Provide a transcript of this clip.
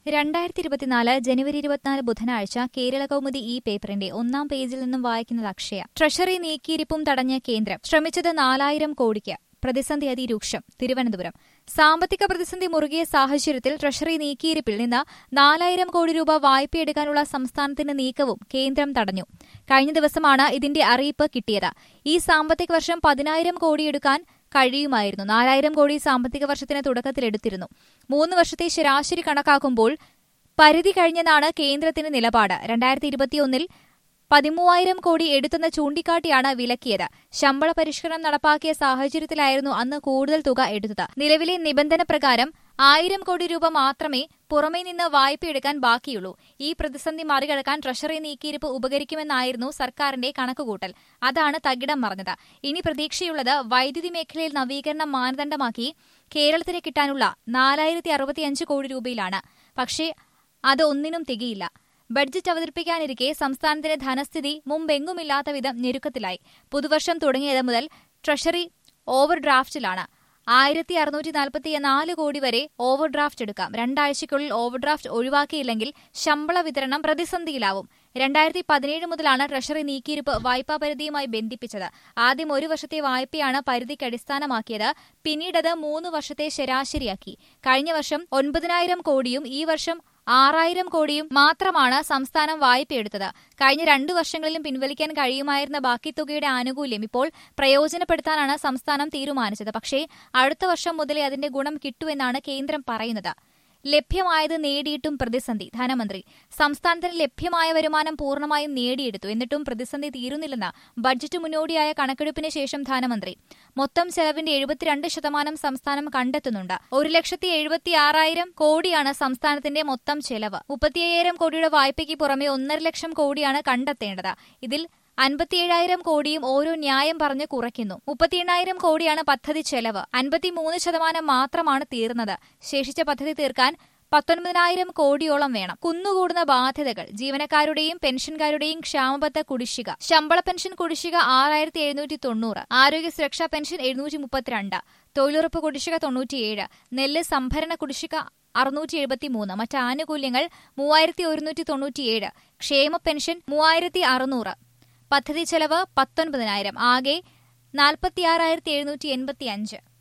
രണ്ടായിരത്തി ഇരുപത്തിനാല് ജനുവരി ഇരുപത്തിനാല് ബുധനാഴ്ച കേരള കൗമുദി ഈ പേപ്പറിന്റെ ഒന്നാം പേജിൽ നിന്നും വായിക്കുന്നത് അക്ഷയ ട്രഷറി നീക്കിയിരിപ്പും തടഞ്ഞ കേന്ദ്രം ശ്രമിച്ചത് നാലായിരം കോടിക്ക് പ്രതിസന്ധി അതിരൂക്ഷം തിരുവനന്തപുരം സാമ്പത്തിക പ്രതിസന്ധി മുറുകിയ സാഹചര്യത്തിൽ ട്രഷറി നീക്കിയിരിപ്പിൽ നിന്ന് നാലായിരം കോടി രൂപ വായ്പയെടുക്കാനുള്ള സംസ്ഥാനത്തിന്റെ നീക്കവും കേന്ദ്രം തടഞ്ഞു കഴിഞ്ഞ ദിവസമാണ് ഇതിന്റെ അറിയിപ്പ് കിട്ടിയത് ഈ സാമ്പത്തിക വർഷം പതിനായിരം കോടിയെടുക്കാൻ കഴിയുമായിരുന്നു നാലായിരം കോടി സാമ്പത്തിക വർഷത്തിന് തുടക്കത്തിലെടുത്തിരുന്നു മൂന്ന് വർഷത്തെ ശരാശരി കണക്കാക്കുമ്പോൾ പരിധി കഴിഞ്ഞെന്നാണ് കേന്ദ്രത്തിന്റെ നിലപാട് രണ്ടായിരത്തി ഇരുപത്തിയൊന്നിൽ പതിമൂവായിരം കോടി എടുത്തെന്ന് ചൂണ്ടിക്കാട്ടിയാണ് വിലക്കിയത് ശമ്പള പരിഷ്കരണം നടപ്പാക്കിയ സാഹചര്യത്തിലായിരുന്നു അന്ന് കൂടുതൽ തുക എടുത്തത് നിലവിലെ നിബന്ധന പ്രകാരം ആയിരം കോടി രൂപ മാത്രമേ പുറമേ നിന്ന് വായ്പയെടുക്കാൻ ബാക്കിയുള്ളൂ ഈ പ്രതിസന്ധി മറികടക്കാൻ ട്രഷറി നീക്കിയിരിപ്പ് ഉപകരിക്കുമെന്നായിരുന്നു സർക്കാരിന്റെ കണക്കുകൂട്ടൽ അതാണ് തകിടം മറിഞ്ഞത് ഇനി പ്രതീക്ഷയുള്ളത് വൈദ്യുതി മേഖലയിൽ നവീകരണം മാനദണ്ഡമാക്കി കേരളത്തിന് കിട്ടാനുള്ള നാലായിരത്തി അറുപത്തിയഞ്ച് കോടി രൂപയിലാണ് പക്ഷേ അത് ഒന്നിനും തികയില്ല ബഡ്ജറ്റ് അവതരിപ്പിക്കാനിരിക്കെ സംസ്ഥാനത്തിന്റെ ധനസ്ഥിതി മുമ്പെങ്ങുമില്ലാത്ത വിധം ഞെരുക്കത്തിലായി പുതുവർഷം തുടങ്ങിയത് മുതൽ ട്രഷറി ഓവർ ഡ്രാഫ്റ്റിലാണ് ആയിരത്തി അറുന്നൂറ്റി നാൽപ്പത്തി നാല് കോടി വരെ ഓവർ ഡ്രാഫ്റ്റ് എടുക്കാം രണ്ടാഴ്ചയ്ക്കുള്ളിൽ ഓവർ ഡ്രാഫ്റ്റ് ഒഴിവാക്കിയില്ലെങ്കിൽ ശമ്പള വിതരണം പ്രതിസന്ധിയിലാവും രണ്ടായിരത്തി പതിനേഴ് മുതലാണ് ട്രഷറി നീക്കിയിരിപ്പ് വായ്പാ പരിധിയുമായി ബന്ധിപ്പിച്ചത് ആദ്യം ഒരു വർഷത്തെ വായ്പയാണ് പരിധിക്ക് അടിസ്ഥാനമാക്കിയത് പിന്നീടത് മൂന്ന് വർഷത്തെ ശരാശരിയാക്കി കഴിഞ്ഞ വർഷം ഒൻപതിനായിരം കോടിയും ഈ വർഷം ആറായിരം കോടിയും മാത്രമാണ് സംസ്ഥാനം വായ്പയെടുത്തത് കഴിഞ്ഞ രണ്ടു വർഷങ്ങളിലും പിൻവലിക്കാൻ കഴിയുമായിരുന്ന ബാക്കി തുകയുടെ ആനുകൂല്യം ഇപ്പോൾ പ്രയോജനപ്പെടുത്താനാണ് സംസ്ഥാനം തീരുമാനിച്ചത് പക്ഷേ അടുത്ത വർഷം മുതലേ അതിന്റെ ഗുണം കിട്ടുമെന്നാണ് കേന്ദ്രം പറയുന്നത് ലഭ്യമായത് നേടിയിട്ടും പ്രതിസന്ധി ധനമന്ത്രി സംസ്ഥാനത്തിന് ലഭ്യമായ വരുമാനം പൂർണ്ണമായും നേടിയെടുത്തു എന്നിട്ടും പ്രതിസന്ധി തീരുന്നില്ലെന്ന് ബഡ്ജറ്റ് മുന്നോടിയായ കണക്കെടുപ്പിന് ശേഷം ധനമന്ത്രി മൊത്തം ചെലവിന്റെ എഴുപത്തിരണ്ട് ശതമാനം സംസ്ഥാനം കണ്ടെത്തുന്നുണ്ട് ഒരു ലക്ഷത്തി എഴുപത്തി ആറായിരം കോടിയാണ് സംസ്ഥാനത്തിന്റെ മൊത്തം ചെലവ് മുപ്പത്തിയ്യായിരം കോടിയുടെ വായ്പയ്ക്ക് പുറമെ ഒന്നര ലക്ഷം കോടിയാണ് കണ്ടെത്തേണ്ടത് ഇതിൽ അൻപത്തിയേഴായിരം കോടിയും ഓരോ ന്യായം പറഞ്ഞ് കുറയ്ക്കുന്നു മുപ്പത്തിയെണ്ണായിരം കോടിയാണ് പദ്ധതി ചെലവ് അൻപത്തിമൂന്ന് ശതമാനം മാത്രമാണ് തീർന്നത് ശേഷിച്ച പദ്ധതി തീർക്കാൻ പത്തൊൻപതിനായിരം കോടിയോളം വേണം കുന്നുകൂടുന്ന ബാധ്യതകൾ ജീവനക്കാരുടെയും പെൻഷൻകാരുടെയും ക്ഷാമബത്ത കുടിശ്ശിക ശമ്പള പെൻഷൻ കുടിശ്ശിക ആറായിരത്തി എഴുന്നൂറ്റി തൊണ്ണൂറ് ആരോഗ്യ സുരക്ഷാ പെൻഷൻ എഴുന്നൂറ്റി മുപ്പത്തിരണ്ട് തൊഴിലുറപ്പ് കുടിശ്ശിക തൊണ്ണൂറ്റിയേഴ് നെല്ല് സംഭരണ കുടിശ്ശിക അറുന്നൂറ്റി എഴുപത്തിമൂന്ന് മറ്റ് ആനുകൂല്യങ്ങൾ മൂവായിരത്തി ഒരുന്നൂറ്റി തൊണ്ണൂറ്റിയേഴ് ക്ഷേമ പെൻഷൻ മൂവായിരത്തി അറുന്നൂറ് പദ്ധതി ചെലവ് പത്തൊൻപതിനായിരം ആകെ നാൽപ്പത്തിയാറായിരത്തി എഴുന്നൂറ്റി എൺപത്തി അഞ്ച്